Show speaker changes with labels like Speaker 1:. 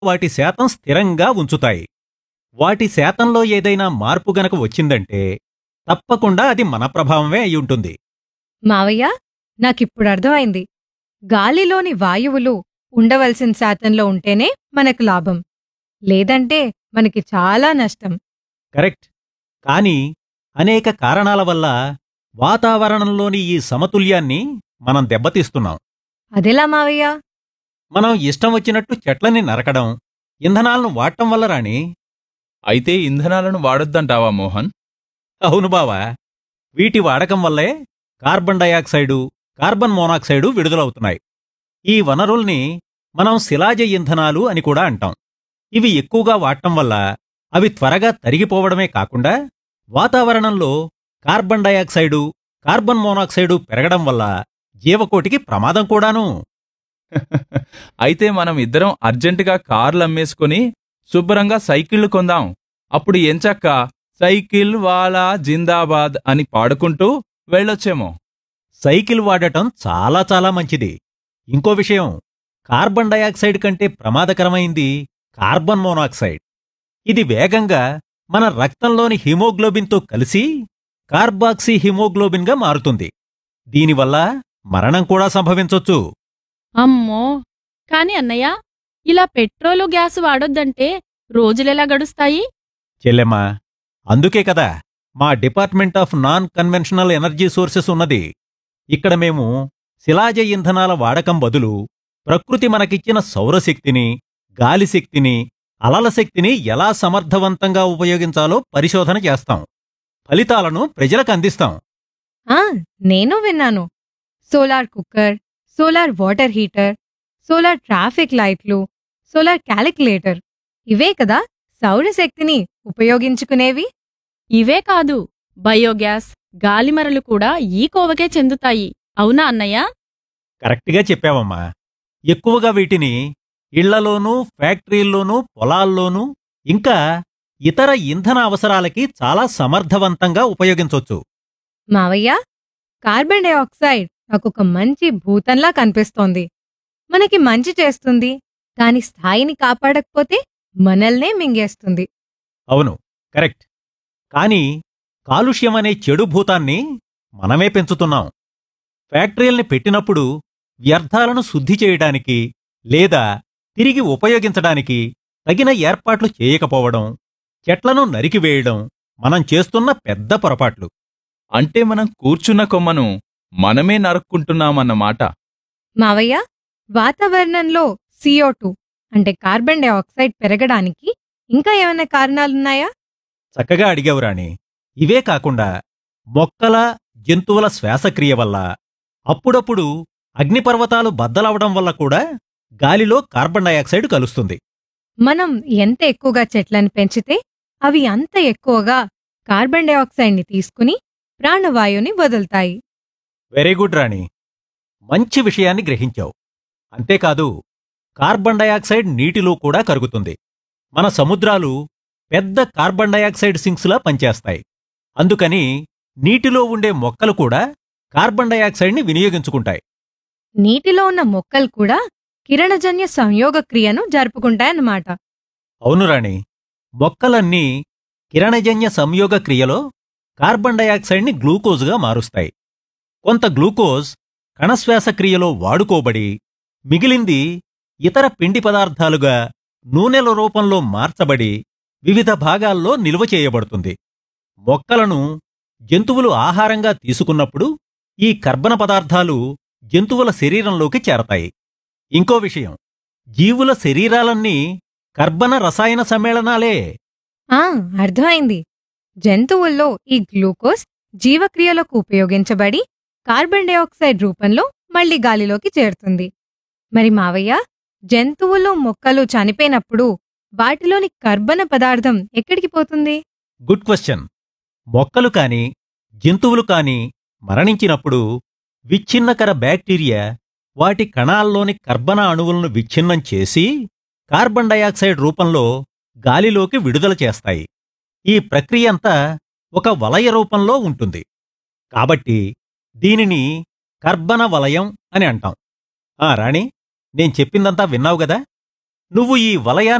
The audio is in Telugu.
Speaker 1: వాటి శాతం స్థిరంగా ఉంచుతాయి వాటి శాతంలో ఏదైనా మార్పు గనక వచ్చిందంటే తప్పకుండా అది మన ప్రభావమే అయి ఉంటుంది
Speaker 2: మావయ్య నాకిప్పుడు అర్థమైంది గాలిలోని వాయువులు ఉండవలసిన శాతంలో ఉంటేనే మనకు లాభం లేదంటే మనకి చాలా నష్టం
Speaker 1: కరెక్ట్ కానీ అనేక కారణాల వల్ల వాతావరణంలోని ఈ సమతుల్యాన్ని మనం దెబ్బతీస్తున్నాం
Speaker 2: అదెలా మావయ్య
Speaker 1: మనం ఇష్టం వచ్చినట్టు చెట్లని నరకడం ఇంధనాలను వాడటం వల్ల రాణి
Speaker 3: అయితే ఇంధనాలను వాడొద్దంటావా మోహన్
Speaker 1: అవును బావా వీటి వాడకం వల్లే కార్బన్ డయాక్సైడు కార్బన్ మోనాక్సైడు విడుదలవుతున్నాయి ఈ వనరుల్ని మనం శిలాజ ఇంధనాలు అని కూడా అంటాం ఇవి ఎక్కువగా వాడటం వల్ల అవి త్వరగా తరిగిపోవడమే కాకుండా వాతావరణంలో కార్బన్ డయాక్సైడు కార్బన్ మోనాక్సైడు పెరగడం వల్ల జీవకోటికి ప్రమాదం కూడాను
Speaker 3: అయితే మనం ఇద్దరం అర్జెంటుగా కార్లు అమ్మేసుకొని శుభ్రంగా సైకిళ్లు కొందాం అప్పుడు ఎంచక్క సైకిల్ వాలా జిందాబాద్ అని పాడుకుంటూ వెళ్ళొచ్చేమో
Speaker 1: సైకిల్ వాడటం చాలా చాలా మంచిది ఇంకో విషయం కార్బన్ డయాక్సైడ్ కంటే ప్రమాదకరమైంది కార్బన్ మోనాక్సైడ్ ఇది వేగంగా మన రక్తంలోని హిమోగ్లోబిన్తో కలిసి కార్బాక్సీ హిమోగ్లోబిన్గా మారుతుంది దీనివల్ల మరణం కూడా సంభవించొచ్చు
Speaker 4: అమ్మో కాని అన్నయ్య ఇలా పెట్రోలు గ్యాస్ వాడొద్దంటే రోజులెలా గడుస్తాయి
Speaker 1: చెల్లెమ్మా అందుకే కదా మా department of non conventional energy sources ఉన్నది ఇక్కడ మేము శిలాజ ఇంధనాల వాడకం బదులు ప్రకృతి మనకిచ్చిన సౌరశక్తిని గాలి శక్తిని అలల శక్తిని ఎలా సమర్థవంతంగా ఉపయోగించాలో పరిశోధన చేస్తాం ఫలితాలను ప్రజలకు అందిస్తాం
Speaker 2: ఆ నేను విన్నాను solar cooker solar water heater solar traffic లైట్లు సోలార్ క్యాలిక్యులేటర్ ఇవే కదా సౌరశక్తిని ఉపయోగించుకునేవి
Speaker 4: ఇవే కాదు బయోగ్యాస్ గాలిమరలు కూడా ఈ కోవకే చెందుతాయి అవునా అన్నయ్య
Speaker 1: కరెక్ట్గా చెప్పావమ్మా ఎక్కువగా వీటిని ఇళ్లలోనూ ఫ్యాక్టరీల్లోనూ పొలాల్లోనూ ఇంకా ఇతర ఇంధన అవసరాలకి చాలా సమర్థవంతంగా ఉపయోగించొచ్చు
Speaker 2: మావయ్య కార్బన్ డైఆక్సైడ్ నాకొక మంచి భూతంలా కనిపిస్తోంది మనకి మంచి చేస్తుంది దాని స్థాయిని కాపాడకపోతే మనల్నే మింగేస్తుంది
Speaker 1: అవును కరెక్ట్ కానీ కాలుష్యం అనే చెడు భూతాన్ని మనమే పెంచుతున్నాం ఫ్యాక్టరీల్ని పెట్టినప్పుడు వ్యర్థాలను శుద్ధి చేయడానికి లేదా తిరిగి ఉపయోగించడానికి తగిన ఏర్పాట్లు చేయకపోవడం చెట్లను నరికివేయడం మనం చేస్తున్న పెద్ద పొరపాట్లు
Speaker 3: అంటే మనం కూర్చున్న కొమ్మను మనమే నరుక్కుంటున్నామన్నమాట
Speaker 2: మావయ్య వాతావరణంలో సిఓ అంటే కార్బన్ డైఆక్సైడ్ పెరగడానికి ఇంకా ఏమైనా కారణాలున్నాయా
Speaker 1: చక్కగా అడిగావు రాణి ఇవే కాకుండా మొక్కల జంతువుల శ్వాసక్రియ వల్ల అప్పుడప్పుడు అగ్నిపర్వతాలు బద్దలవడం వల్ల కూడా గాలిలో కార్బన్ డయాక్సైడ్ కలుస్తుంది
Speaker 2: మనం ఎంత ఎక్కువగా చెట్లను పెంచితే అవి అంత ఎక్కువగా కార్బన్ డైఆక్సైడ్ని తీసుకుని ప్రాణవాయువుని వదులుతాయి
Speaker 1: వెరీ గుడ్ రాణి మంచి విషయాన్ని గ్రహించావు అంతేకాదు కార్బన్ డయాక్సైడ్ నీటిలో కూడా కరుగుతుంది మన సముద్రాలు పెద్ద కార్బన్ డయాక్సైడ్ సింక్స్లా పనిచేస్తాయి అందుకని నీటిలో ఉండే మొక్కలు కూడా కార్బన్ డయాక్సైడ్ని వినియోగించుకుంటాయి
Speaker 2: నీటిలో ఉన్న మొక్కలు కూడా కిరణజన్య సంయోగ క్రియను జరుపుకుంటాయన్నమాట
Speaker 1: అవును రాణి మొక్కలన్నీ కిరణజన్య సంయోగ క్రియలో కార్బన్ డయాక్సైడ్ని గ్లూకోజ్గా మారుస్తాయి కొంత గ్లూకోజ్ కణశ్వాస క్రియలో వాడుకోబడి మిగిలింది ఇతర పిండి పదార్థాలుగా నూనెల రూపంలో మార్చబడి వివిధ భాగాల్లో నిల్వ చేయబడుతుంది మొక్కలను జంతువులు ఆహారంగా తీసుకున్నప్పుడు ఈ కర్బన పదార్థాలు జంతువుల శరీరంలోకి చేరతాయి ఇంకో విషయం జీవుల శరీరాలన్నీ కర్బన రసాయన సమ్మేళనాలే
Speaker 2: ఆ అర్థమైంది జంతువుల్లో ఈ గ్లూకోజ్ జీవక్రియలకు ఉపయోగించబడి కార్బన్ డైఆక్సైడ్ రూపంలో మళ్ళీ గాలిలోకి చేరుతుంది మరి మావయ్య జంతువులు మొక్కలు చనిపోయినప్పుడు వాటిలోని కర్బన పదార్థం ఎక్కడికి పోతుంది
Speaker 1: గుడ్ క్వశ్చన్ మొక్కలు కాని జంతువులు కాని మరణించినప్పుడు విచ్ఛిన్నకర బ్యాక్టీరియా వాటి కణాల్లోని కర్బన అణువులను విచ్ఛిన్నం చేసి కార్బన్ డయాక్సైడ్ రూపంలో గాలిలోకి విడుదల చేస్తాయి ఈ ప్రక్రియ అంతా ఒక వలయ రూపంలో ఉంటుంది కాబట్టి దీనిని కర్బన వలయం అని అంటాం ఆ రాణి నేను చెప్పిందంతా విన్నావు గదా నువ్వు ఈ వలయాన్ని